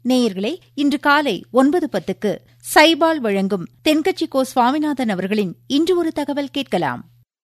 நேயர்களே இன்று காலை ஒன்பது பத்துக்கு சைபால் வழங்கும் தென்கட்சி கோ சுவாமிநாதன் அவர்களின் இன்று ஒரு தகவல் கேட்கலாம்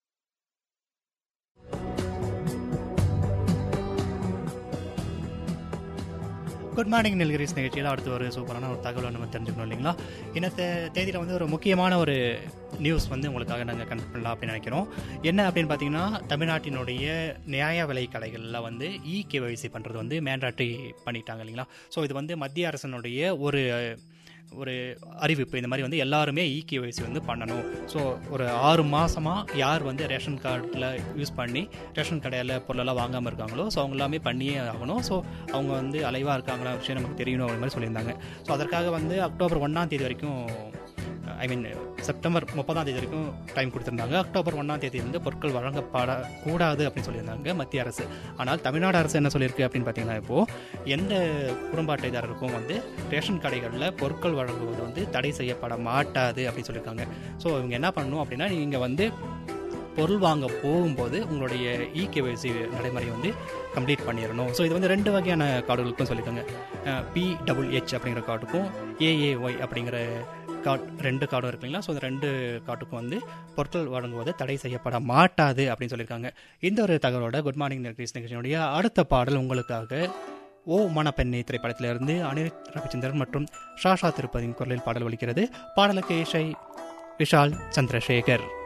குட் மார்னிங் நெல்கிரிஸ் நிகழ்ச்சியில் அடுத்து ஒரு சூப்பரான ஒரு தகவலை நம்ம தெரிஞ்சுக்கணும் இல்லைங்களா இன்னத்த தேதியில் வந்து ஒரு முக்கியமான ஒரு நியூஸ் வந்து உங்களுக்காக நாங்கள் கண்டக்ட் பண்ணலாம் அப்படின்னு நினைக்கிறோம் என்ன அப்படின்னு பார்த்தீங்கன்னா தமிழ்நாட்டினுடைய நியாய விலை கடைகளில் வந்து இ கேவைசி பண்ணுறது வந்து மேண்டாட்ரி பண்ணிட்டாங்க இல்லைங்களா ஸோ இது வந்து மத்திய அரசனுடைய ஒரு ஒரு அறிவிப்பு இந்த மாதிரி வந்து எல்லாருமே இகேவைசி வந்து பண்ணணும் ஸோ ஒரு ஆறு மாதமாக யார் வந்து ரேஷன் கார்டில் யூஸ் பண்ணி ரேஷன் கடையில் பொருளெல்லாம் வாங்காமல் இருக்காங்களோ ஸோ அவங்க எல்லாமே பண்ணியே ஆகணும் ஸோ அவங்க வந்து அலைவாக இருக்காங்களா விஷயம் நமக்கு தெரியணும் அப்படின்ற மாதிரி சொல்லியிருந்தாங்க ஸோ அதற்காக வந்து அக்டோபர் ஒன்றாம் தேதி வரைக்கும் ஐ மீன் செப்டம்பர் முப்பதாம் தேதி வரைக்கும் டைம் கொடுத்துருந்தாங்க அக்டோபர் ஒன்றாம் தேதி வந்து பொருட்கள் வழங்கப்படக்கூடாது அப்படின்னு சொல்லியிருந்தாங்க மத்திய அரசு ஆனால் தமிழ்நாடு அரசு என்ன சொல்லியிருக்கு அப்படின்னு பார்த்தீங்கன்னா இப்போது எந்த குடும்ப அட்டைதாரருக்கும் வந்து ரேஷன் கடைகளில் பொருட்கள் வழங்குவது வந்து தடை செய்யப்பட மாட்டாது அப்படின்னு சொல்லியிருக்காங்க ஸோ இவங்க என்ன பண்ணணும் அப்படின்னா நீங்கள் வந்து பொருள் வாங்க போகும்போது உங்களுடைய இகேவைசி நடைமுறை வந்து கம்ப்ளீட் பண்ணிடணும் ஸோ இது வந்து ரெண்டு வகையான கார்டுகளுக்கும் சொல்லியிருக்காங்க பி டபுள் ஹெச் அப்படிங்கிற கார்டுக்கும் ஏஏஒய் அப்படிங்கிற கார்டு ரெண்டு கார்டும் இருக்கு இல்லைங்களா ஸோ இந்த ரெண்டு கார்டுக்கும் வந்து பொருட்கள் வழங்குவது தடை செய்யப்பட மாட்டாது அப்படின்னு சொல்லியிருக்காங்க இந்த ஒரு தகவலோட குட் மார்னிங் நிகழ்ச்சி நிகழ்ச்சியினுடைய அடுத்த பாடல் உங்களுக்காக ஓ மணப்பெண்ணை திரைப்படத்திலிருந்து அனிருத் ரவிச்சந்திரன் மற்றும் ஷாஷா திருப்பதியின் குரலில் பாடல் ஒலிக்கிறது பாடலுக்கு இசை விஷால் சந்திரசேகர்